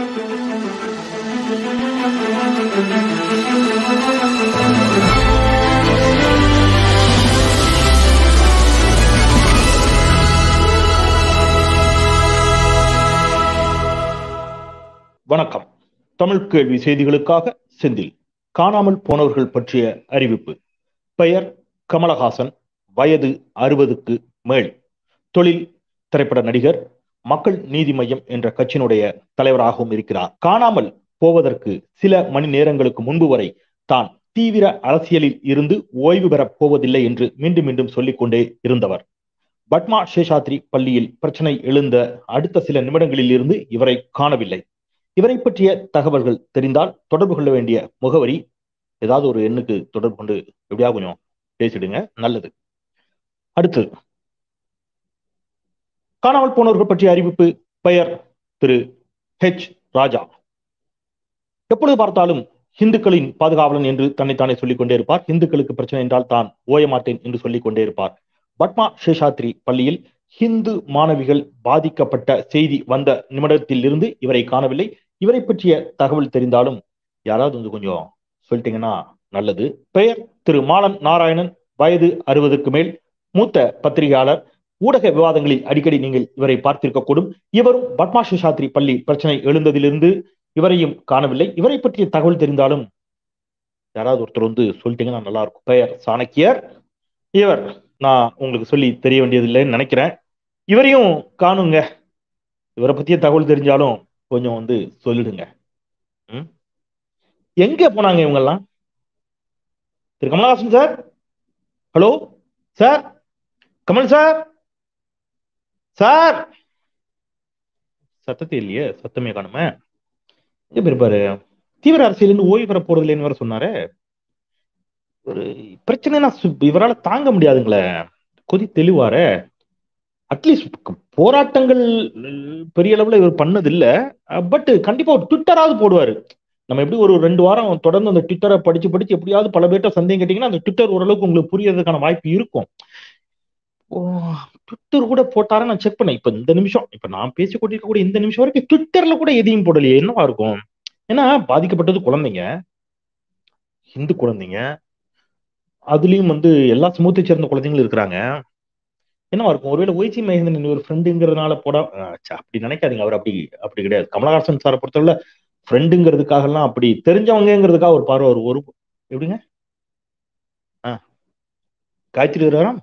வணக்கம் தமிழ் கேள்வி செய்திகளுக்காக செந்தில் காணாமல் போனவர்கள் பற்றிய அறிவிப்பு பெயர் கமலஹாசன் வயது அறுபதுக்கு மேல் தொழில் திரைப்பட நடிகர் மக்கள் நீதி மையம் என்ற கட்சியினுடைய தலைவராகவும் இருக்கிறார் காணாமல் போவதற்கு சில மணி நேரங்களுக்கு முன்பு வரை தான் தீவிர அரசியலில் இருந்து ஓய்வு பெறப் போவதில்லை என்று மீண்டும் மீண்டும் சொல்லிக்கொண்டே இருந்தவர் பட்மா சேஷாத்ரி பள்ளியில் பிரச்சனை எழுந்த அடுத்த சில நிமிடங்களில் இருந்து இவரை காணவில்லை இவரை பற்றிய தகவல்கள் தெரிந்தால் தொடர்பு கொள்ள வேண்டிய முகவரி ஏதாவது ஒரு எண்ணுக்கு தொடர்பு கொண்டு எப்படியா கொஞ்சம் பேசிடுங்க நல்லது அடுத்து காணாமல் போனவர்கள் பற்றிய அறிவிப்பு பெயர் திரு ஹெச் ராஜா எப்பொழுது பார்த்தாலும் இந்துக்களின் பாதுகாவலன் என்று தன்னைத்தானே சொல்லிக் கொண்டே இருப்பார் இந்துக்களுக்கு பிரச்சனை என்றால் தான் ஓய மாட்டேன் என்று சொல்லிக் கொண்டே இருப்பார் பட்மா சேஷாத்ரி பள்ளியில் ஹிந்து மாணவிகள் பாதிக்கப்பட்ட செய்தி வந்த நிமிடத்தில் இருந்து இவரை காணவில்லை இவரை பற்றிய தகவல் தெரிந்தாலும் யாராவது வந்து கொஞ்சம் சொல்லிட்டீங்கன்னா நல்லது பெயர் திரு மாலன் நாராயணன் வயது அறுபதுக்கு மேல் மூத்த பத்திரிகையாளர் ஊடக விவாதங்களில் அடிக்கடி நீங்கள் இவரை பார்த்திருக்கக்கூடும் இவரும் பட்மா சேஷாத்ரி பள்ளி பிரச்சனை எழுந்ததிலிருந்து இவரையும் காணவில்லை இவரை பற்றிய தகவல் தெரிந்தாலும் யாராவது ஒருத்தர் வந்து சொல்லிட்டீங்கன்னா நல்லா இருக்கும் பெயர் சாணக்கியர் இவர் நான் உங்களுக்கு சொல்லி தெரிய வேண்டியதில்லைன்னு நினைக்கிறேன் இவரையும் காணுங்க இவரை பத்திய தகவல் தெரிஞ்சாலும் கொஞ்சம் வந்து சொல்லிடுங்க ம் எங்க போனாங்க இவங்கெல்லாம் திரு Kamal Haasan sir hello sir Kamal sir sir சத்தத்தை இல்லையே சத்தமே காணுமே எங்க போயிருப்பாரு தீவிர அரசியல் ஓய்வு பெற போறது இல்லைன்னு வேற சொன்னாரு ஒரு பிரச்சனைனா இவரால் தாங்க முடியாதுங்களே கொதி தெளிவார அட்லீஸ்ட் போராட்டங்கள் பெரிய அளவுல இவர் பண்ணது இல்ல பட் கண்டிப்பா ஒரு ட்விட்டராவது போடுவாரு நம்ம எப்படி ஒரு ரெண்டு வாரம் தொடர்ந்து அந்த ட்விட்டரை படிச்சு படிச்சு எப்படியாவது பல பேர்ட்ட சந்தேகம் கேட்டீங்கன்னா அந்த ட்விட்டர் ஓரளவுக்கு உங்களுக்கு புரியறதுக்கான வாய்ப்பு இருக்கும் ட்விட்டர் கூட போட்டார நான் செக் பண்ணேன் இப்ப இந்த நிமிஷம் இப்ப நான் பேசி கொண்டிருக்க கூட இந்த நிமிஷம் வரைக்கும் ட்விட்டர்ல கூட எதையும் போடலையே என்னவா இருக்கும் ஏன்னா பாதிக்கப்பட்டது குழந்தைங்க ஹிந்து குழந்தைங்க அதுலயும் வந்து எல்லா சமூகத்தை சேர்ந்த குழந்தைங்களும் இருக்கிறாங்க என்னவா இருக்கும் ஒருவேளை ஒய்சி மகேந்திரன் ஒரு ஃப்ரெண்டுங்கிறதுனால போட அப்படி நினைக்காதீங்க அவர் அப்படி அப்படி கிடையாது கமலஹாசன் சாரை பொறுத்தவரை ஃப்ரெண்டுங்கிறதுக்காகலாம் அப்படி தெரிஞ்சவங்கிறதுக்காக ஒரு பார்வை ஒரு ஒரு எப்படிங்க ஆ காய்ச்சல் இருக்கிறாராம்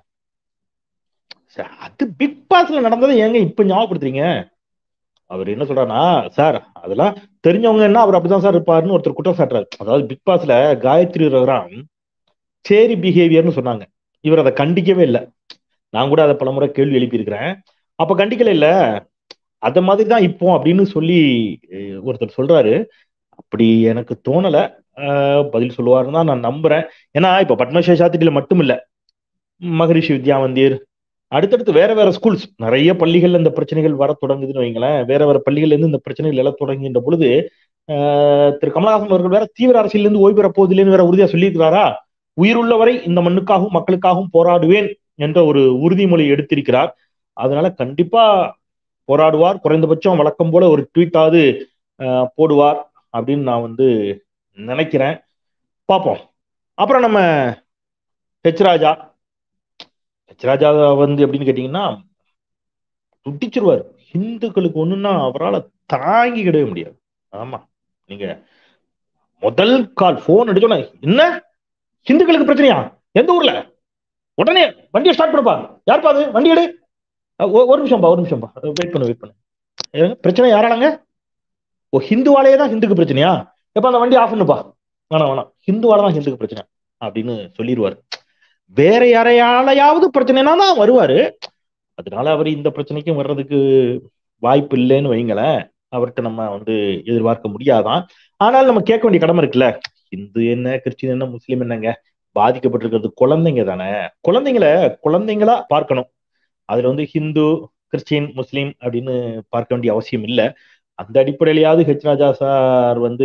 அது பிக் பாஸ்ல நடந்ததை ஏங்க இப்ப ஞாபகப்படுத்துறீங்க அவர் என்ன சொல்றாருன்னா சார் அதெல்லாம் தெரிஞ்சவங்க என்ன அவர் அப்படிதான் சார் இருப்பாருன்னு ஒருத்தர் குற்றம் சாட்டுறாரு அதாவது பிக் பாஸ்ல காயத்ரி ரகுராம் சேரி பிஹேவியர்னு சொன்னாங்க இவர் அதை கண்டிக்கவே இல்லை நான் கூட அதை பலமுறை கேள்வி எழுப்பியிருக்கிறேன் அப்ப கண்டிக்கல இல்ல அத மாதிரி தான் இப்போ அப்படின்னு சொல்லி ஒருத்தர் சொல்றாரு அப்படி எனக்கு தோணல பதில் சொல்லுவாருன்னு தான் நான் நம்புறேன் ஏன்னா இப்ப பத்மசேஷாத்திரியில மட்டும் இல்ல மகரிஷி வித்யா மந்திர் அடுத்தடுத்து வேற வேற ஸ்கூல்ஸ் நிறைய பள்ளிகள்ல இந்த பிரச்சனைகள் வர தொடங்குதுன்னு வைங்களேன் வேற வேற பள்ளிகள்ல இருந்து இந்த பிரச்சனைகள் எழ தொடங்குகின்ற பொழுது திரு கமலஹாசன் அவர்கள் வேற தீவிர அரசியல இருந்து ஓய்வு பெற போவதில்லைன்னு வேற உறுதியா சொல்லியிருக்கிறாரா உயிருள்ளவரை இந்த மண்ணுக்காகவும் மக்களுக்காகவும் போராடுவேன் என்ற ஒரு உறுதிமொழி எடுத்திருக்கிறார் அதனால கண்டிப்பா போராடுவார் குறைந்தபட்சம் வழக்கம் போல ஒரு ட்வீட்டாவது போடுவார் அப்படின்னு நான் வந்து நினைக்கிறேன் பார்ப்போம் அப்புறம் நம்ம ஹெச் ராஜா ஹெச் ராஜா வந்து எப்படின்னு கேட்டீங்கன்னா துட்டிச்சிருவார் ஹிந்துக்களுக்கு ஒண்ணுன்னா அவரால் தாங்கி கிடவே முடியாது ஆமா நீங்க முதல் கால் போன் அடிச்சோன்னா என்ன ஹிந்துக்களுக்கு பிரச்சனையா எந்த ஊர்ல உடனே வண்டியை ஸ்டார்ட் பண்ணுப்பா யாருப்பா அது வண்டி எடு ஒரு நிமிஷம்ப்பா ஒரு நிமிஷம்ப்பா வெயிட் பண்ணு வெயிட் பண்ணு பிரச்சனை யாராலங்க ஓ ஹிந்துவாலேயே தான் ஹிந்துக்கு பிரச்சனையா எப்ப அந்த வண்டி ஆஃப் பண்ணுப்பா வேணாம் வேணாம் ஹிந்துவால தான் ஹிந்துக்கு பிரச்சனை அப்படின்னு சொல்லிடுவாரு வேற யாரையாலையாவது பிரச்சனைனா தான் வருவாரு அதனால அவர் இந்த பிரச்சனைக்கும் வர்றதுக்கு வாய்ப்பு இல்லைன்னு வைங்களேன் அவர்கிட்ட நம்ம வந்து எதிர்பார்க்க முடியாதான் ஆனால் நம்ம கேட்க வேண்டிய கடமை இருக்குல்ல இந்து என்ன கிறிஸ்டின் என்ன முஸ்லீம் என்னங்க பாதிக்கப்பட்டிருக்கிறது குழந்தைங்க தானே குழந்தைங்களை குழந்தைங்களா பார்க்கணும் அதுல வந்து ஹிந்து கிறிஸ்டின் முஸ்லீம் அப்படின்னு பார்க்க வேண்டிய அவசியம் இல்லை அந்த அடிப்படையிலையாவது ஹெச் ராஜா சார் வந்து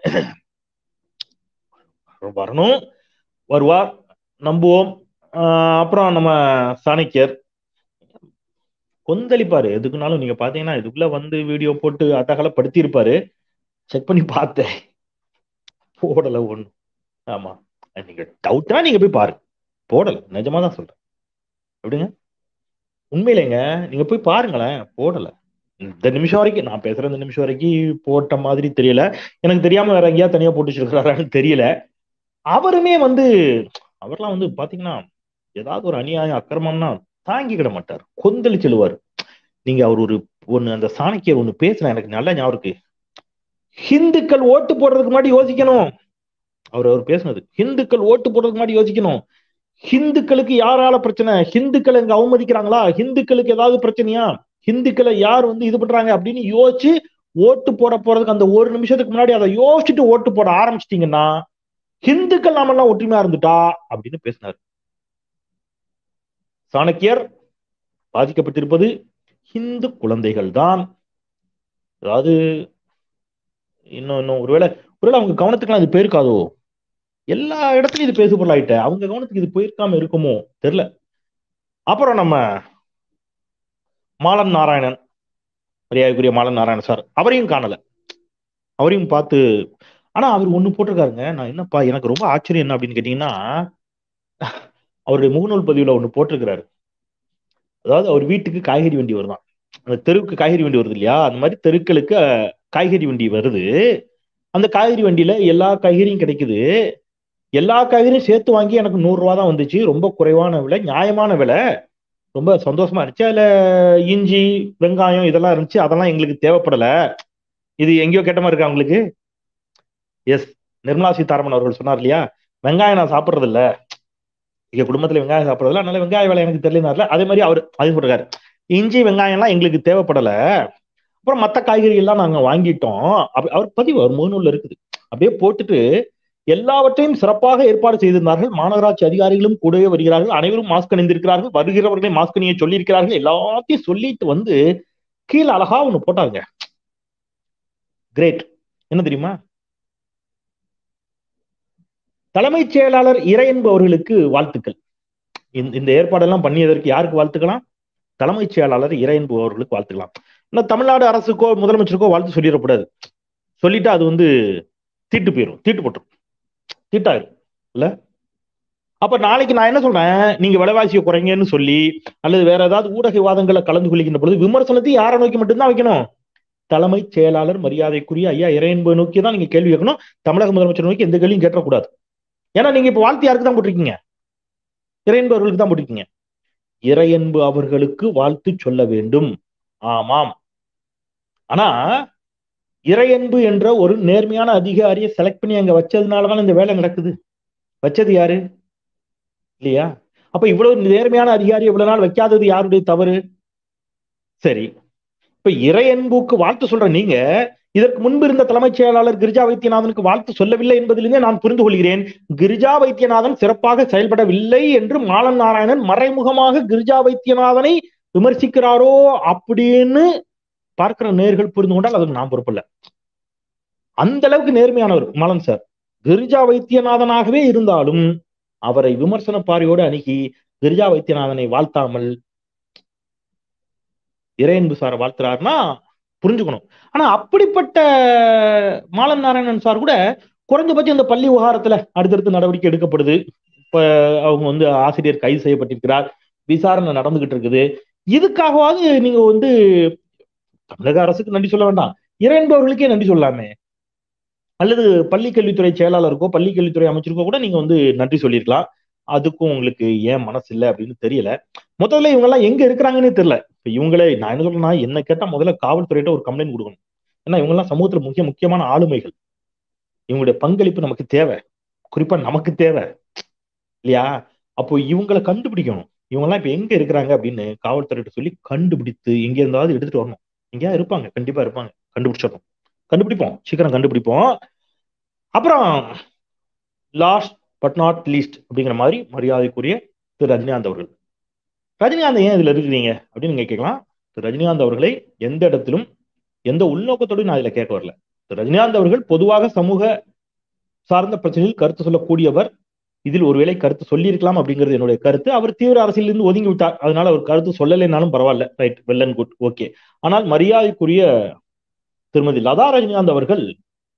வரணும் வருவார் நம்புவோம் அப்புறம் நம்ம சாணக்கியர் கொந்தளிப்பாரு எதுக்குனாலும் நீங்க பாத்தீங்கன்னா இதுக்குள்ள வந்து வீடியோ போட்டு அட்டகலப்படுத்தி இருப்பாரு செக் பண்ணி பார்த்தேன் போடல ஒண்ணு ஆமா நீங்க டவுட்னா நீங்க போய் பாருங்க போடல நிஜமா தான் சொல்றேன் எப்படிங்க உண்மையிலேங்க நீங்க போய் பாருங்களேன் போடல இந்த நிமிஷம் வரைக்கும் நான் பேசுற இந்த நிமிஷம் வரைக்கும் போட்ட மாதிரி தெரியல எனக்கு தெரியாம வேற எங்கேயா தனியா போட்டு வச்சிருக்கிறாரான்னு தெரியல அவருமே வந்து அவர்லாம் வந்து பாத்தீங்கன்னா ஏதாவது ஒரு அநியாயம் அக்கிரமம்னா தாங்கிக்கிட மாட்டார் கொந்தளிச்சு எழுவார் நீங்க அவர் ஒரு ஒண்ணு அந்த சாணக்கியர் ஒண்ணு பேசின எனக்கு நல்ல ஞாபகம் இருக்கு ஹிந்துக்கள் ஓட்டு போடுறதுக்கு முன்னாடி யோசிக்கணும் அவர் அவர் பேசினது ஹிந்துக்கள் ஓட்டு போடுறதுக்கு முன்னாடி யோசிக்கணும் ஹிந்துக்களுக்கு யாரால பிரச்சனை ஹிந்துக்களை இங்க அவமதிக்கிறாங்களா ஹிந்துக்களுக்கு ஏதாவது பிரச்சனையா ஹிந்துக்களை யார் வந்து இது பண்றாங்க அப்படின்னு யோசிச்சு ஓட்டு போட போறதுக்கு அந்த ஒரு நிமிஷத்துக்கு முன்னாடி அதை யோசிச்சுட்டு ஓட்டு போட ஆரம்பிச்சிட்டீங்கன்னா ஹிந்துக்கள் நாமெல்லாம் ஒற்றுமையா இருந்துட்டா அப்படின்னு பேசினார் சாணக்கியர் பாதிக்கப்பட்டிருப்பது ஹிந்து குழந்தைகள் தான் அதாவது இன்னும் இன்னும் ஒருவேளை ஒருவேளை அவங்க கவனத்துக்குலாம் இது போயிருக்காதோ எல்லா இடத்துலயும் இது பேசு பொருளாயிட்ட அவங்க கவனத்துக்கு இது போயிருக்காம இருக்குமோ தெரியல அப்புறம் நம்ம மாலன் நாராயணன் மரியாதைக்குரிய மாலன் நாராயணன் சார் அவரையும் காணல அவரையும் பார்த்து ஆனா அவர் ஒண்ணு போட்டிருக்காருங்க நான் என்னப்பா எனக்கு ரொம்ப ஆச்சரியம் என்ன அப்படின்னு கேட்டீங்கன்னா அவருடைய முகநூல் பதிவுல ஒண்ணு போட்டிருக்கிறாரு அதாவது அவர் வீட்டுக்கு காய்கறி வண்டி வருதான் அந்த தெருவுக்கு காய்கறி வண்டி வருது இல்லையா அந்த மாதிரி தெருக்களுக்கு காய்கறி வண்டி வருது அந்த காய்கறி வண்டியில எல்லா காய்கறியும் கிடைக்குது எல்லா காய்கறியும் சேர்த்து வாங்கி எனக்கு நூறு ரூபா தான் வந்துச்சு ரொம்ப குறைவான விலை நியாயமான விலை ரொம்ப சந்தோஷமா இருந்துச்சு அதுல இஞ்சி வெங்காயம் இதெல்லாம் இருந்துச்சு அதெல்லாம் எங்களுக்கு தேவைப்படல இது எங்கேயோ கேட்ட மாதிரி இருக்கா உங்களுக்கு எஸ் நிர்மலா சீதாராமன் அவர்கள் சொன்னார் இல்லையா வெங்காயம் நான் சாப்பிட்றது இல்ல எங்க குடும்பத்துல வெங்காயம் சாப்பிட்றது இல்ல அதனால வெங்காய விலை எனக்கு தெரியலனார்ல அதே மாதிரி அவர் அது சொல்றாரு இஞ்சி வெங்காயம்லாம் எங்களுக்கு தேவைப்படல அப்புறம் மற்ற காய்கறி எல்லாம் நாங்க வாங்கிட்டோம் அவர் பதிவு அவர் முகநூல்ல இருக்குது அப்படியே போட்டுட்டு எல்லாவற்றையும் சிறப்பாக ஏற்பாடு செய்திருந்தார்கள் மாநகராட்சி அதிகாரிகளும் கூடவே வருகிறார்கள் அனைவரும் மாஸ்க் அணிந்திருக்கிறார்கள் வருகிறவர்களை மாஸ்க் அணிய சொல்லியிருக்கிறார்கள் எல்லாத்தையும் சொல்லிட்டு வந்து கீழே அழகா ஒண்ணு போட்டாங்க கிரேட் என்ன தெரியுமா தலைமைச் செயலாளர் இறையன்பு அவர்களுக்கு வாழ்த்துக்கள் இந்த ஏற்பாடெல்லாம் பண்ணியதற்கு யாருக்கு வாழ்த்துக்கலாம் தலைமைச் செயலாளர் இறையன்பு அவர்களுக்கு வாழ்த்துக்கலாம் ஆனா தமிழ்நாடு அரசுக்கோ முதலமைச்சருக்கோ வாழ்த்து சொல்லிடக்கூடாது சொல்லிட்டு அது வந்து தீட்டு போயிடும் தீட்டு போட்டுரும் தீட்டாயிரும் இல்ல அப்ப நாளைக்கு நான் என்ன சொல்றேன் நீங்க விலைவாசியை குறைங்கன்னு சொல்லி அல்லது வேற ஏதாவது ஊடக விவாதங்களை கலந்து கொள்கின்ற பொழுது விமர்சனத்தை யாரை நோக்கி மட்டும்தான் வைக்கணும் தலைமைச் செயலாளர் மரியாதைக்குரிய ஐயா இறையன்பு நோக்கி தான் நீங்க கேள்வி கேட்கணும் தமிழக முதலமைச்சர் நோக்கி எந்த கேள்வியும் கேட்டக்கூடாது ஏன்னா நீங்க இப்ப வாழ்த்து யாருக்கு தான் போட்டிருக்கீங்க இறையன்பு அவர்களுக்கு தான் போட்டிருக்கீங்க இறையன்பு அவர்களுக்கு வாழ்த்து சொல்ல வேண்டும் ஆமாம் ஆனா இறையன்பு என்ற ஒரு நேர்மையான அதிகாரியை செலக்ட் பண்ணி அங்க வச்சதுனாலதான் இந்த வேலை நடக்குது வச்சது யாரு இல்லையா அப்ப இவ்வளவு நேர்மையான அதிகாரி இவ்வளவு நாள் வைக்காதது யாருடைய தவறு சரி இப்ப இறையன்புக்கு வாழ்த்து சொல்ற நீங்க இதற்கு முன்பு இருந்த தலைமைச் செயலாளர் கிரிஜா வைத்தியநாதனுக்கு வாழ்த்து சொல்லவில்லை என்பதிலிருந்தே நான் புரிந்து கொள்கிறேன் கிரிஜா வைத்தியநாதன் சிறப்பாக செயல்படவில்லை என்று மாலன் நாராயணன் மறைமுகமாக கிரிஜா வைத்தியநாதனை விமர்சிக்கிறாரோ அப்படின்னு பார்க்கிற நேர்கள் புரிந்து கொண்டால் அதுக்கு நான் பொறுப்பில்ல அந்த அளவுக்கு நேர்மையானவர் மாலன் சார் கிரிஜா வைத்தியநாதனாகவே இருந்தாலும் அவரை விமர்சன பார்வையோடு அணுகி கிரிஜா வைத்தியநாதனை வாழ்த்தாமல் இறையன்பு சாரை வாழ்த்துறாருன்னா புரிஞ்சுக்கணும் ஆனா அப்படிப்பட்ட மாலன் நாராயணன் சார் கூட குறைஞ்சபட்சம் இந்த பள்ளி விவகாரத்துல அடுத்தடுத்து நடவடிக்கை எடுக்கப்படுது இப்ப அவங்க வந்து ஆசிரியர் கைது செய்யப்பட்டிருக்கிறார் விசாரணை நடந்துகிட்டு இருக்குது இதுக்காகவாவது நீங்க வந்து தமிழக அரசுக்கு நன்றி சொல்ல வேண்டாம் இறையன்பு அவர்களுக்கே நன்றி சொல்லலாமே அல்லது பள்ளி கல்வித்துறை செயலாளருக்கோ பள்ளி கல்வித்துறை அமைச்சருக்கோ கூட நீங்க வந்து நன்றி சொல்லியிருக்கலாம் அதுக்கும் உங்களுக்கு ஏன் மனசு இல்லை அப்படின்னு தெரியல முதல்ல இவங்க எல்லாம் எங்க இருக்கிறாங்கன்னு தெரியல இப்ப இவங்களே நான் என்ன சொல்றேன்னா என்ன கேட்டா முதல்ல காவல்துறையிட்ட ஒரு கம்ப்ளைண்ட் கொடுக்கணும் ஏன்னா இவங்க எல்லாம் சமூகத்துல முக்கிய முக்கியமான ஆளுமைகள் இவங்களுடைய பங்களிப்பு நமக்கு தேவை குறிப்பா நமக்கு தேவை இல்லையா அப்போ இவங்களை கண்டுபிடிக்கணும் இவங்க எல்லாம் இப்ப எங்க இருக்கிறாங்க அப்படின்னு காவல்துறையிட்ட சொல்லி கண்டுபிடித்து எங்க இருந்தாவது எடுத்துட்டு வரணும் எங்கேயா இருப்பாங்க கண்டிப்பா இருப்பாங்க கண்டுபிடிச்சிடணும் கண்டுபிடிப்போம் சீக்கிரம் கண்டுபிடிப்போம் அப்புறம் லாஸ்ட் பட் நாட் லீஸ்ட் அப்படிங்கிற மாதிரி மரியாதைக்குரிய திரு ரஜினிகாந்த் அவர்கள் ரஜினிகாந்த் ஏன் இதுல இருக்கிறீங்க அப்படின்னு நீங்க கேட்கலாம் திரு ரஜினிகாந்த் அவர்களை எந்த இடத்திலும் எந்த உள்நோக்கத்தோடு நான் இதுல கேட்க வரல திரு ரஜினிகாந்த் அவர்கள் பொதுவாக சமூக சார்ந்த பிரச்சனையில் கருத்து சொல்லக்கூடியவர் இதில் ஒருவேளை கருத்து சொல்லியிருக்கலாம் அப்படிங்கிறது என்னுடைய கருத்து அவர் தீவிர அரசியலிருந்து ஒதுங்கி விட்டார் அதனால அவர் கருத்து சொல்லலைனாலும் பரவாயில்ல right well and good okay ஆனால் மரியாதைக்குரிய திருமதி லதா ரஜினிகாந்த் அவர்கள்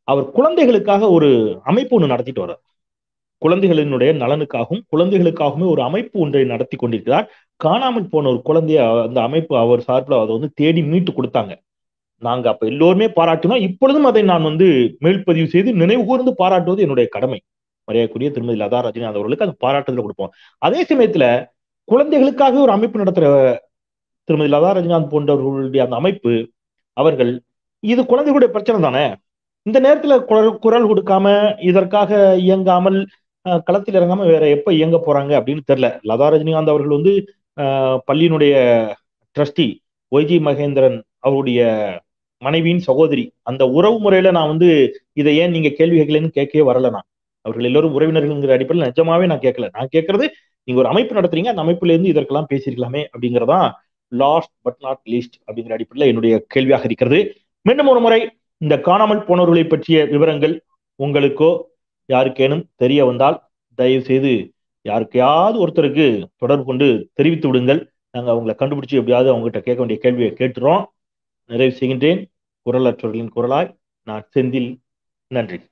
அவர் குழந்தைகளுக்காக ஒரு அமைப்பு ஒன்று நடத்திட்டு வர்றார் குழந்தைகளினுடைய நலனுக்காகவும் குழந்தைகளுக்காகவுமே ஒரு அமைப்பு ஒன்றை நடத்தி கொண்டிருக்கிறார் காணாமல் போன ஒரு குழந்தைய அந்த அமைப்பு அவர் சார்பில் அதை வந்து தேடி மீட்டு கொடுத்தாங்க நாங்க அப்ப எல்லோருமே பாராட்டினோம் இப்பொழுதும் அதை நான் வந்து மேல்பதிவு செய்து நினைவு கூர்ந்து பாராட்டுவது என்னுடைய கடமை மரியாதைக்குரிய திருமதி லதா ரஜினிகாந்த் அவர்களுக்கு அந்த பாராட்டுதல் கொடுப்போம் அதே சமயத்துல குழந்தைகளுக்காக ஒரு அமைப்பு நடத்துற திருமதி லதா ரஜினிகாந்த் போன்றவர்களுடைய அந்த அமைப்பு அவர்கள் இது குழந்தைகளுடைய பிரச்சனை தானே இந்த நேரத்துல குரல் குரல் கொடுக்காம இதற்காக இயங்காமல் அஹ், களத்தில் இறங்காம வேற எப்ப இயங்க போறாங்க அப்படின்னு தெரியல லதா ரஜினிகாந்த் அவர்கள் வந்து அஹ், பள்ளியினுடைய ட்ரஸ்டி ஒய்ஜி மகேந்திரன் அவருடைய மனைவியின் சகோதரி அந்த உறவு முறையில நான் வந்து இதை ஏன் நீங்க கேள்வி கேட்கலன்னு கேட்கவே வரல நான் அவர்கள் எல்லோரும் உறவினர்கள்ங்கிற அடிப்படையில் நிஜமாவே நான் கேட்கல நான் கேட்கறது நீங்க ஒரு அமைப்பு நடத்துறீங்க அந்த அமைப்புல இருந்து இதற்கெல்லாம் பேசியிருக்கலாமே அப்படிங்கறதான் லாஸ்ட் பட் நாட் லீஸ்ட் அப்படிங்கிற அடிப்படையில் என்னுடைய கேள்வியாக இருக்கிறது மீண்டும் ஒரு முறை இந்த காணாமல் போனவர்களை பற்றிய விவரங்கள் உங்களுக்கோ யாருக்கேனும் தெரிய வந்தால் தயவு செய்து யாருக்கையாவது ஒருத்தருக்கு தொடர்பு கொண்டு தெரிவித்து விடுங்கள் நாங்கள் அவங்களை கண்டுபிடிச்சு எப்படியாவது அவங்ககிட்ட கேட்க வேண்டிய கேள்வியை கேட்டுறோம் நிறைவு செய்கின்றேன் குரலற்றவர்களின் குரலாய் நான் செந்தில் நன்றி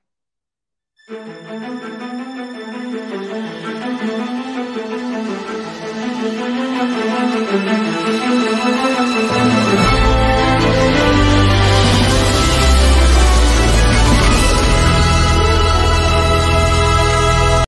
Thank you.